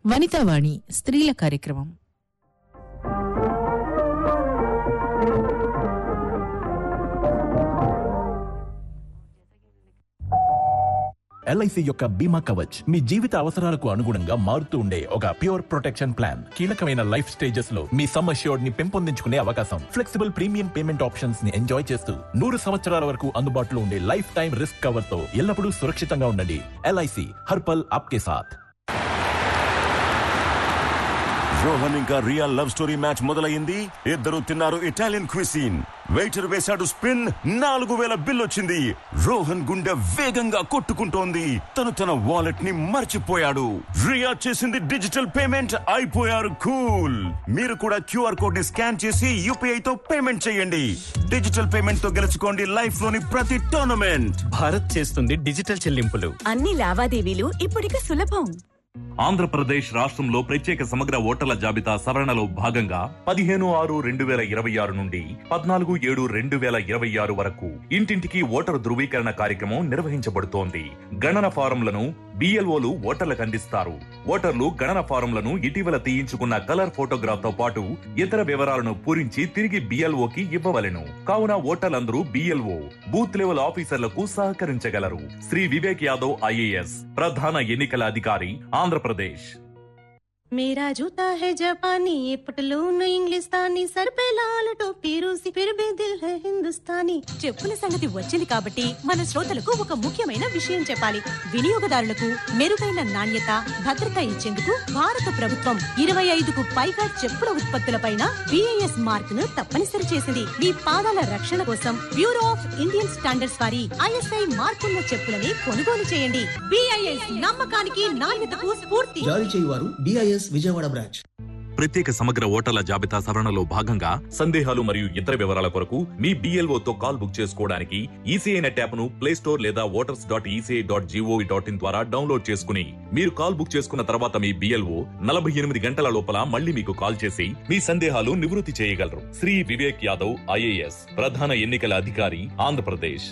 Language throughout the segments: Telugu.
వనితావాణి స్త్రీల కార్యక్రమం ఎల్ఐసి యొక్క బీమా కవచ్ మీ జీవిత అవసరాలకు అనుగుణంగా మారుతూ ఉండే ఒక ప్యూర్ ప్రొటెక్షన్ ప్లాన్ కీలకమైన లైఫ్ స్టేజెస్ లో మీ సమ్ అష్యూర్డ్ ని పెంపొందించుకునే అవకాశం ఫ్లెక్సిబుల్ ప్రీమియం పేమెంట్ ఆప్షన్స్ ని ఎంజాయ్ చేస్తూ నూరు సంవత్సరాల వరకు అందుబాటులో ఉండే లైఫ్ టైం రిస్క్ కవర్ తో ఎల్లప్పుడూ సురక్షితంగా ఉండండి ఎల్ఐసి హర్పల్ ఆప్కే సాథ్ రోహన్ ఇంకా రియా లవ్ స్టోరీ మ్యాచ్ మొదలైంది ఇద్దరు తిన్నారు ఇటాలియన్ క్విసిన్ వెయిటర్ వేశాడు స్పిన్ నాలుగు వేల బిల్ వచ్చింది రోహన్ గుండె వేగంగా కొట్టుకుంటోంది తను తన వాలెట్ ని మర్చిపోయాడు రియా చేసింది డిజిటల్ పేమెంట్ అయిపోయారు కూల్ మీరు కూడా క్యూఆర్ కోడ్ ని స్కాన్ చేసి యూపీఐ తో పేమెంట్ చేయండి డిజిటల్ పేమెంట్ తో గెలుచుకోండి లైఫ్ లోని ప్రతి టోర్నమెంట్ భారత్ చేస్తుంది డిజిటల్ చెల్లింపులు అన్ని లావాదేవీలు ఇప్పుడిక సులభం ఆంధ్రప్రదేశ్ రాష్ట్రంలో ప్రత్యేక సమగ్ర ఓటర్ల జాబితా సవరణలో భాగంగా పదిహేను ఆరు రెండు వేల ఇరవై ఆరు నుండి పద్నాలుగు ఏడు రెండు వేల ఇరవై ఆరు వరకు ఇంటింటికి ఓటరు ధృవీకరణ కార్యక్రమం నిర్వహించబడుతోంది గణన ఫారంలను బిఎల్ఓలు ఓటర్లకు అందిస్తారు ఓటర్లు గణన ఫారంలను ఇటీవల తీయించుకున్న కలర్ ఫోటోగ్రాఫ్ తో పాటు ఇతర వివరాలను పూరించి తిరిగి బిఎల్ఓకి ఇవ్వవలెను కావున ఓటర్లందరూ బిఎల్ఓ బూత్ లెవెల్ ఆఫీసర్లకు సహకరించగలరు శ్రీ వివేక్ యాదవ్ ఐఏఎస్ ప్రధాన ఎన్నికల అధికారి ఆంధ్రప్రదేశ్ मेरा जूता है जापानी ये पटलून इंग्लिस्तानी सर पे लाल टोपी रूसी फिर भी दिल है हिंदुस्तानी చెప్పుల సంగతి వచ్చింది కాబట్టి మన శ్రోతలకు ఒక ముఖ్యమైన విషయం చెప్పాలి వినియోగదారులకు మెరుగైన నాణ్యత భద్రత ఇచ్చేందుకు భారత ప్రభుత్వం ఇరవై ఐదుకు పైగా చెప్పుల ఉత్పత్తులపైన బిఐఎస్ మార్క్ ను తప్పనిసరి చేసింది మీ పాదాల రక్షణ కోసం బ్యూరో ఆఫ్ ఇండియన్ స్టాండర్డ్స్ వారి ఐఎస్ఐ మార్కున్న చెప్పులని కొనుగోలు చేయండి బిఐఎస్ నమ్మకానికి నాణ్యతకు స్ఫూర్తి జారీ చేయువారు బిఐఎస్ విజయవాడ బ్రాంచ్ ప్రత్యేక సమగ్ర ఓటర్ల జాబితా సవరణలో భాగంగా సందేహాలు మరియు ఇతర వివరాల కొరకు మీ BLO తో కాల్ బుక్ చేసుకోవడానికి ఈసీఐ నెట్ యాప్ ను ప్లే స్టోర్ లేదా voters dot ECI dot GOV dot in ద్వారా డౌన్లోడ్ చేసుకుని మీరు కాల్ బుక్ చేసుకున్న తర్వాత మీ బిఎల్ఓ నలభై ఎనిమిది గంటల లోపల మళ్ళీ మీకు కాల్ చేసి మీ సందేహాలు నివృత్తి చేయగలరు శ్రీ వివేక్ యాదవ్ ఐఏఎస్ ప్రధాన ఎన్నికల అధికారి ఆంధ్రప్రదేశ్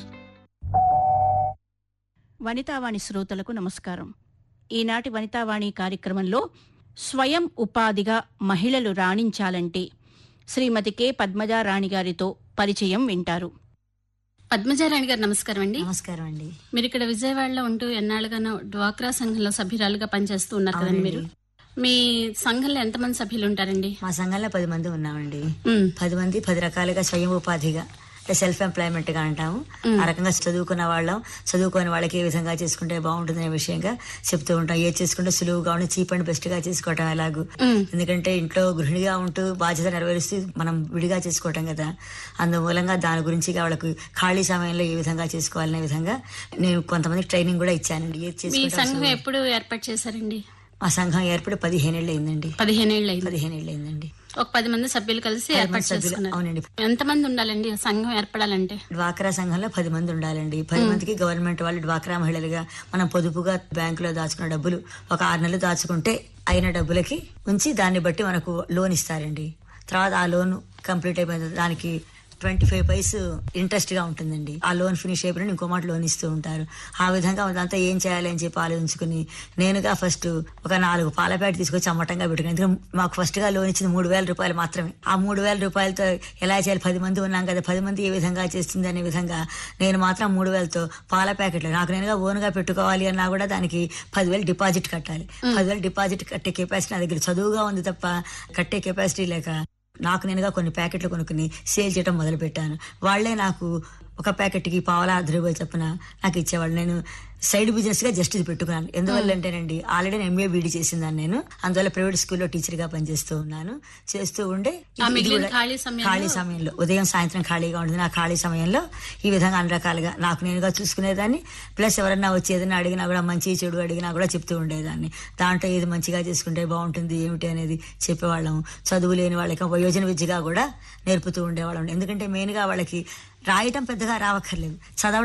వనితావాణి శ్రోతలకు నమస్కారం ఈనాటి వనితావాణి కార్యక్రమంలో స్వయం ఉపాధిగా మహిళలు రాణించాలంటే శ్రీమతి కె పద్మజారాణి గారితో పరిచయం వింటారు పద్మజారాణి గారు నమస్కారం అండి నమస్కారం అండి మీరు ఇక్కడ విజయవాడలో ఉంటూ ఎన్నాళ్ళుగానో డ్వాక్రా సంఘంలో సభ్యురాలుగా పనిచేస్తూ ఉన్నారు కదండి మీరు మీ సంఘంలో ఎంతమంది సభ్యులు ఉంటారండి మా సంఘంలో పది మంది ఉన్నామండి మ్. పది మంది పది రకాలుగా స్వయం ఉపాధిగా అంటే సెల్ఫ్ ఎంప్లాయ్మెంట్ గా అంటాము ఆ రకంగా చదువుకున్న వాళ్ళం చదువుకోని వాళ్ళకి ఏ విధంగా చేసుకుంటే బాగుంటుందనే విషయంగా చెప్తూ ఉంటాం ఏ చేసుకుంటే సులువుగా ఉండి చీప్ అండ్ బెస్ట్ గా చేసుకోవటం ఎలాగూ ఎందుకంటే ఇంట్లో గృహిణిగా ఉంటూ బాధ్యత నెరవేరుస్తూ మనం విడిగా చేసుకోవటం కదా అందుమూలంగా దాని గురించి వాళ్ళకు ఖాళీ సమయంలో ఏ విధంగా చేసుకోవాలనే విధంగా నేను కొంతమందికి ట్రైనింగ్ కూడా ఇచ్చానండి ఏది మీ చేసుకుంటే సంఘం సులువు. ఎప్పుడు ఏర్పాటు చేశారండి మా సంఘం ఏర్పడి పదిహేనేళ్ళు అయిందండి పదిహేనేళ్ళు అయింది పదిహేనేళ్ళు అయిందండి ఒక పది మంది సభ్యులు కలిసి పది మంది ఏర్పాటు సభ్యులు, చేసుకున్నారు అవునండి. ఎంతమంది ఉండాలండి ఆ సంఘం ఏర్పడాలంటే డ్వాక్రా సంఘంలో పది మంది ఉండాలండి పది మందికి గవర్నమెంట్ వాళ్ళు డ్వాక్రా మహిళలుగా మనం పొదుపుగా బ్యాంకులో దాచుకున్న డబ్బులు ఒక ఆరు నెలలు దాచుకుంటే అయిన డబ్బులకి ఉంచి దాన్ని బట్టి మనకు లోన్ ఇస్తారండి తర్వాత ఆ లోన్ కంప్లీట్ అయిపోయిన తర్వాత దానికి ట్వంటీ ఫైవ్ పైస్ ఇంట్రెస్ట్ గా ఉంటుందండి ఆ లోన్ ఫినిష్ అయిపోయిన ఇంకో మాట లోన్ ఇస్తూ ఉంటారు ఆ విధంగా అదంతా ఏం చేయాలి అని చెప్పి ఆలోచించుకుని నేనుగా ఫస్ట్ ఒక నాలుగు పాల ప్యాకెట్ తీసుకొచ్చి అమ్మటంగా పెట్టుకుని ఎందుకంటే మాకు ఫస్ట్ గా లోన్ ఇచ్చింది మూడు వేల రూపాయలు మాత్రమే ఆ మూడు వేల రూపాయలతో ఎలా చేయాలి పది మంది ఉన్నాం కదా పది మంది ఏ విధంగా చేస్తుంది అనే విధంగా నేను మాత్రం మూడు వేలతో పాల ప్యాకెట్లు నాకు నేనుగా ఓన్ గా పెట్టుకోవాలి అన్నా కూడా దానికి పదివేలు డిపాజిట్ కట్టాలి పదివేలు డిపాజిట్ కట్టే కెపాసిటీ నా దగ్గర చదువుగా ఉంది తప్ప కట్టే కెపాసిటీ లేక నాకు నేనుగా కొన్ని ప్యాకెట్లు కొనుక్కుని సేల్ చేయడం మొదలు పెట్టాను వాళ్లే నాకు ఒక ప్యాకెట్కి పావలా అర్ధ రూపాయలు చొప్పున నాకు ఇచ్చేవాళ్ళు నేను సైడ్ బిజినెస్ గా జస్ట్ ఇది పెట్టుకున్నాను ఎందువల్ల అంటేనండి ఆల్రెడీ నేను ఎంఏ బీడీ చేసిందాన్ని నేను అందువల్ల ప్రైవేట్ స్కూల్లో టీచర్ గా పనిచేస్తూ ఉన్నాను చేస్తూ ఉండే ఇది- ఆ ఇది మిగిలిన కూడా ఖాళీ సమయంలో- ఖాళీ సమయంలో ఉదయం సాయంత్రం ఖాళీగా ఉంటుంది నా ఖాళీ సమయంలో ఈ విధంగా అన్ని రకాలుగా నాకు నేనుగా చూసుకునేదాన్ని ప్లస్ ఎవరన్నా వచ్చి ఏదైనా అడిగినా కూడా మంచి చెడు అడిగినా కూడా చెప్తూ ఉండేదాన్ని దాంట్లో ఏది మంచిగా చేసుకుంటే బాగుంటుంది ఏమిటి అనేది చెప్పేవాళ్ళం చదువు లేని వాళ్ళకి వయోజన విద్యగా కూడా నేర్పుతూ ఉండేవాళ్ళం ఎందుకంటే మెయిన్ గా వాళ్ళకి రాయటం పెద్దగా రావక్కర్లేదు చదవడం